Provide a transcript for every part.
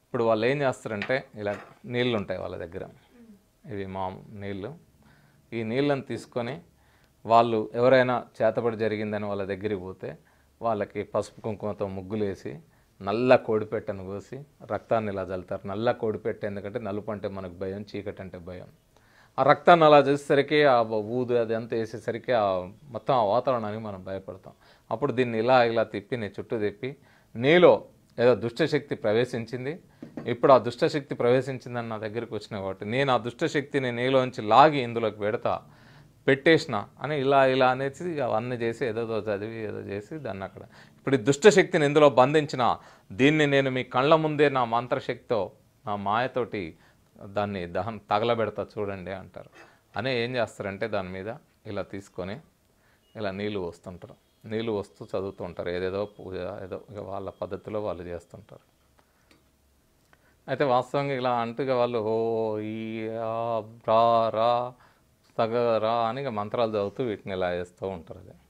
ఇప్పుడు వాళ్ళు ఏం చేస్తారంటే ఇలా నీళ్ళు ఉంటాయి వాళ్ళ దగ్గర ఇవి మా నీళ్ళు ఈ నీళ్ళని తీసుకొని వాళ్ళు ఎవరైనా చేతబడి జరిగిందని వాళ్ళ దగ్గరికి పోతే వాళ్ళకి పసుపు కుంకుమతో ముగ్గులు వేసి నల్ల కోడిపెట్టను కోసి రక్తాన్ని ఇలా చల్లుతారు నల్ల కోడిపెట్ట ఎందుకంటే నలుపు అంటే మనకు భయం చీకటి అంటే భయం ఆ రక్తాన్ని అలా చేసేసరికి ఆ ఊదు అది అంతా వేసేసరికి ఆ మొత్తం ఆ వాతావరణానికి మనం భయపడతాం అప్పుడు దీన్ని ఇలా ఇలా తిప్పి నేను చుట్టూ తిప్పి నీలో ఏదో దుష్టశక్తి ప్రవేశించింది ఇప్పుడు ఆ దుష్టశక్తి ప్రవేశించిందని నా దగ్గరికి వచ్చిన కాబట్టి నేను ఆ దుష్టశక్తిని నీలోంచి లాగి ఇందులోకి పెడతా పెట్టేసిన అని ఇలా ఇలా అనేసి ఇక అవన్నీ చేసి ఏదేదో చదివి ఏదో చేసి దాన్ని అక్కడ ఇప్పుడు ఈ దుష్టశక్తిని ఇందులో బంధించిన దీన్ని నేను మీ కళ్ళ ముందే నా మంత్రశక్తితో నా మాయతోటి దాన్ని దహన్ తగలబెడతా చూడండి అంటారు అని ఏం చేస్తారంటే దాని మీద ఇలా తీసుకొని ఇలా నీళ్ళు వస్తుంటారు నీళ్ళు వస్తూ చదువుతూ ఉంటారు ఏదేదో పూజ ఏదో ఇక వాళ్ళ పద్ధతిలో వాళ్ళు చేస్తుంటారు అయితే వాస్తవంగా ఇలా అంటూ ఇక వాళ్ళు ఓ ఈ ఆ, రా రా తగ రా అని ఇక మంత్రాలు చదువుతూ వీటిని ఇలా వేస్తూ ఉంటారు అది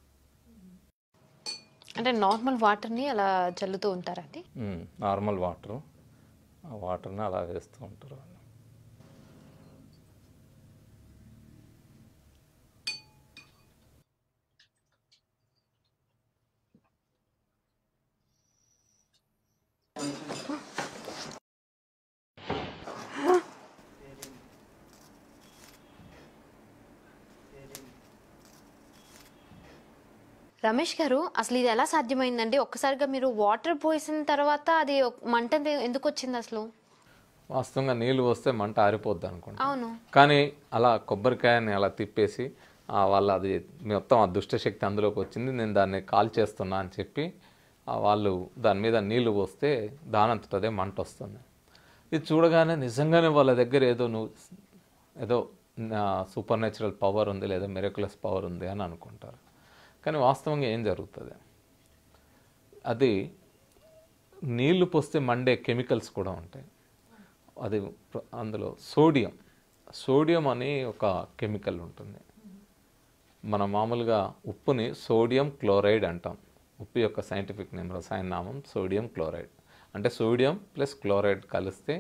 అంటే నార్మల్ వాటర్ని అలా చల్లుతూ ఉంటారండి ఉమ్, నార్మల్ వాటరు ఆ వాటర్ని అలా వేస్తూ ఉంటారు వాళ్ళు రమేష్ గారు అసలు ఇది ఎలా సాధ్యమైందండి ఒక్కసారిగా మీరు వాటర్ పోసిన తర్వాత అది ఒక- మంట ఎందు- ఎందుకు వచ్చింది అసలు వాస్తవంగా నీళ్ళు వస్తే మంట ఆరిపోద్ది అనుకుంటా అవును కానీ అలా కొబ్బరికాయని అలా తిప్పేసి ఆ, వాళ్ళు అది మొత్తం ఆ దుష్టశక్తి అందులోకి వచ్చింది నేను దాన్ని కాల్ చేస్తున్నా అని చెప్పి ఆ, వాళ్ళు దాని మీద నీళ్లు పోస్తే దానంతటదే మంట వస్తుంది ఇది చూడగానే నిజంగానే వాళ్ళ దగ్గర ఏదో నువ్వు ఏదో సూపర్ న్యాచురల్ పవర్ ఉంది లేదా మెరకులస్ పవర్ ఉంది అని అనుకుంటారు కానీ వాస్తవంగా ఏం జరుగుతుంది అది నీళ్లు పోస్తే మండే కెమికల్స్ కూడా ఉంటాయి అది ప్ర- అందులో సోడియం సోడియం అని ఒక కెమికల్ ఉంటుంది మన మామూలుగా ఉప్పుని సోడియం క్లోరైడ్ అంటాం ఉప్పు యొక్క సైంటిఫిక్ నేమ్ రసాయన నామం సోడియం క్లోరైడ్ అంటే సోడియం ప్లస్ క్లోరైడ్ కలిస్తే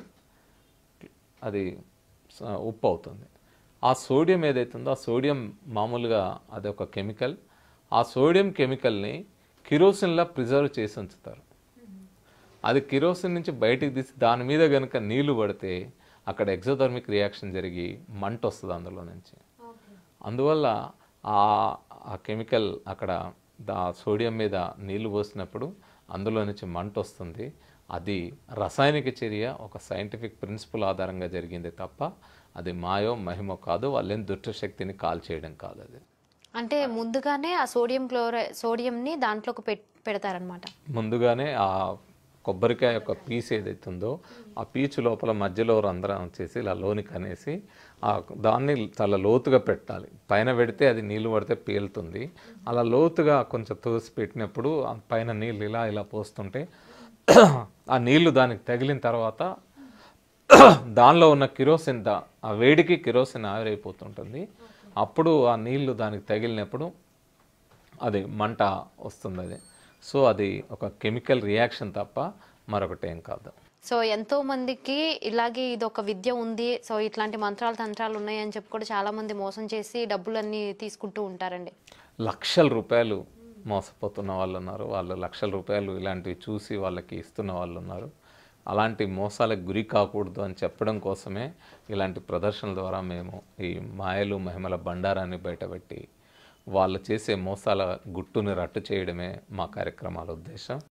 అది స- ఉప్పు అవుతుంది ఆ సోడియం ఏదైతుందో ఆ సోడియం మామూలుగా అది ఒక కెమికల్ ఆ సోడియం కెమికల్ని కిరోసిన్లా ప్రిజర్వ్ చేసి ఉంచుతారు అది కిరోసిన్ నుంచి బయటికి తీసి దాని మీద కనుక నీళ్లు పడితే అక్కడ ఎగ్జోథర్మిక్ రియాక్షన్ జరిగి మంట వస్తుంది అందులో నుంచి అందువల్ల ఆ ఆ కెమికల్ అక్కడ దా సోడియం మీద నీళ్లు పోసినప్పుడు అందులో నుంచి మంట వస్తుంది అది రసాయనిక చర్య ఒక సైంటిఫిక్ ప్రిన్సిపల్ ఆధారంగా జరిగింది తప్ప అది మాయో మహిమో కాదు వాళ్ళేం దుష్టశక్తిని కాల్ చేయడం కాదు అది అంటే ముందుగానే ఆ సోడియం క్లోరై సోడియంని దాంట్లోకి పెట్ పెడతారనమాట ముందుగానే ఆ కొబ్బరికాయ యొక్క పీస్ ఏదైతే ఉందో ఆ పీచు లోపల మధ్యలో రంధ్రం చేసి ఇలా లోనికి అనేసి ఆ దాన్ని చాలా లోతుగా పెట్టాలి పైన పెడితే అది నీళ్లు పడితే పేలుతుంది అలా లోతుగా కొంచెం తోసి పెట్టినప్పుడు ఆ పైన నీళ్ళు ఇలా ఇలా పోస్తుంటే ఆ నీళ్లు దానికి తగిలిన తర్వాత దానిలో ఉన్న కిరోసిన్ దా ఆ వేడికి కిరోసిన్ ఆవిరైపోతుంటుంది అప్పుడు ఆ నీళ్లు దానికి తగిలినప్పుడు అది మంట వస్తుంది అది సో అది ఒక కెమికల్ రియాక్షన్ తప్ప మరొకటి ఏం కాదు సో ఎంతో మందికి ఇలాగే ఇది ఒక విద్య ఉంది సో ఇట్లాంటి మంత్రాలు తంత్రాలు ఉన్నాయి అని చెప్పి కూడా చాలా మంది మోసం చేసి డబ్బులన్నీ తీసుకుంటూ ఉంటారండి లక్షల రూపాయలు మోసపోతున్న వాళ్ళు ఉన్నారు వాళ్ళు లక్షల రూపాయలు ఇలాంటివి చూసి వాళ్ళకి ఇస్తున్న వాళ్ళు ఉన్నారు అలాంటి మోసాలకు గురి కాకూడదు అని చెప్పడం కోసమే ఇలాంటి ప్రదర్శనల ద్వారా మేము ఈ మాయలు మహిమల బండారాన్ని బయటపెట్టి వాళ్ళు చేసే మోసాల గుట్టుని రట్టు చేయడమే మా కార్యక్రమాల ఉద్దేశం